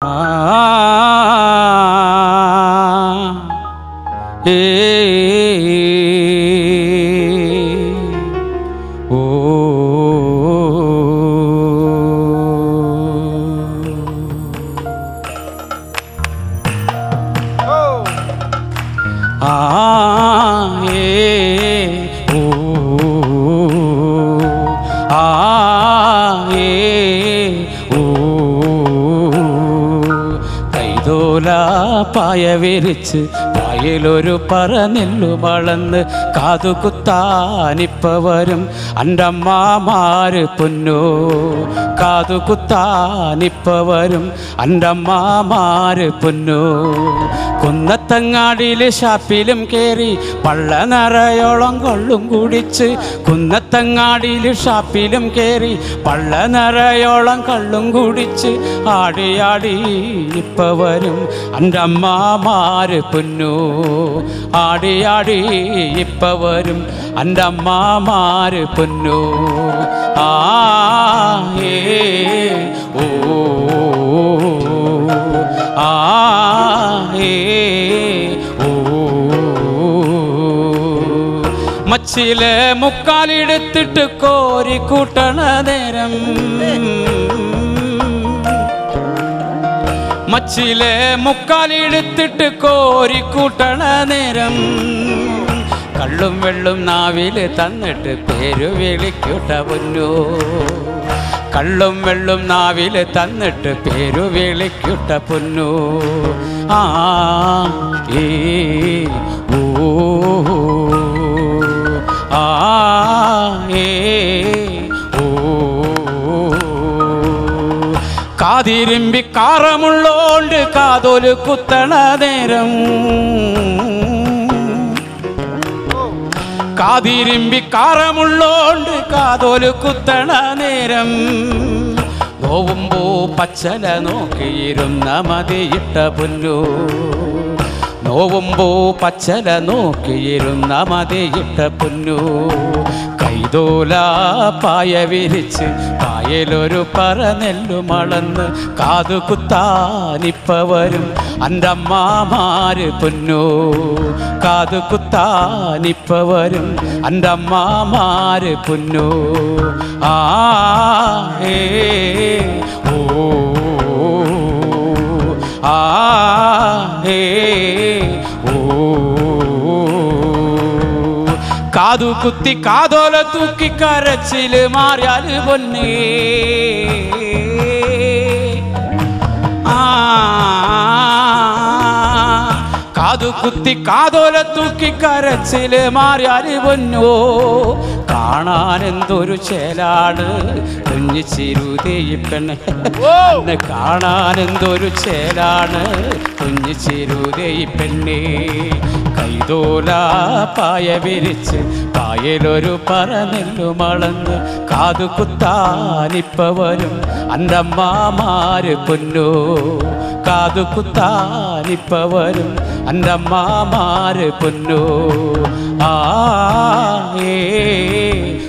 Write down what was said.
ഏ ഓ ആ ഏ ഓ ആ ഏ ഓ കൈതോല പായ വിരിച്ച് പായലൊരു പറ നെല്ലു വളർന്ന് കാതുകുത്താനിപ്പ വരും അൻ്റമ്മാമാര് പൊന്നോ കാതുകുത്താനിപ്പ വരും അൻ്റമ്മാമാര് പൊന്നോ കുന്നത്തങ്ങാടിയില് ഷാപ്പിലും കേറി പള്ള നിറയോളം കൊള്ളും കുടിച്ച് കുന്നത്തങ്ങാടിയില് ഷാപ്പിലും കേറി പള്ള നിറയോളം കള്ളും കുടിച്ച് ആടി ആടി ഇപ്പ വരും എൻ്റെ അമ്മാമാര് പൊന്നു ആടി ആടി ഇപ്പ വരും എൻ്റെ അമ്മാമാര് പൊന്നു ആ ഏ ഓ ആ ഏ ഓ മച്ചിലെ മുക്കാലെടുത്തിട്ട് കോരി കൂട്ടണ നേരം മച്ചിലെ മുക്കാലെടുത്തിട്ട് കോരി കൂട്ടണ നേരം കള്ളും വെള്ളും നാവില് തന്നിട്ട് പേരു വിളിക്കൂട്ട പൊന്നു കള്ളും വെള്ളും നാവില് തന്നിട്ട് പേരു വിളിക്കൂട്ട പൊന്നു ആ ഏ ഓ ആ ഏ ഓ കാതിരുമ്പി കാറമുള്ളോണ്ട് കാതോല് കുത്തണ നേരം കാതിരുമ്പി കാറമുള്ളോണ്ട് കാതോല് കുത്തണ നേരം നോവുമ്പോ പച്ചല നോക്കിയിരുന്ന മതിയിട്ട പുല്ലു നോവുമ്പോ പച്ചല നോക്കിയിരുന്ന മതിയിട്ട പുല്ലു കൈതോല പായ വിരിച്ച് പായലൊരു പറ നെല്ലു മളന്ന് കാതു കുത്താനിപ്പ വരും അൻ്റമ്മാമാര് പൊന്നു കാതു കുത്താനിപ്പ വരും അൻ്റമ്മാമാര് പൊന്നു ആ ഏ ഓ ആ ഏ ഓ കാതു കുത്തി കാതോല തൂക്കി കരച്ചില് മാറിയാല് പൊന്നേ ആ കാതു കുത്തി കാതോല തൂക്കി കരച്ചില് മാറിയാല് പൊന്നോ കാണാൻ എന്തൊരു ചേലാണ് കുഞ്ഞിച്ചിരുതേ ഈ പെണ്ണ് എന്നെ കാണാൻ എന്തൊരു ചേലാണ് കുഞ്ഞിച്ചിരുതേ ഈ പെണ്ണേ കൈതോല പായ വിരിച്ച് പായലൊരു പറ നെല്ലു മളന്ന് കാതു കുത്താനിപ്പ വരും അൻ്റമ്മാമാര് പൊന്നു കാതു കുത്താനിപ്പ വരും അൻ്റമ്മാമാര് പൊന്നു ആ ഏ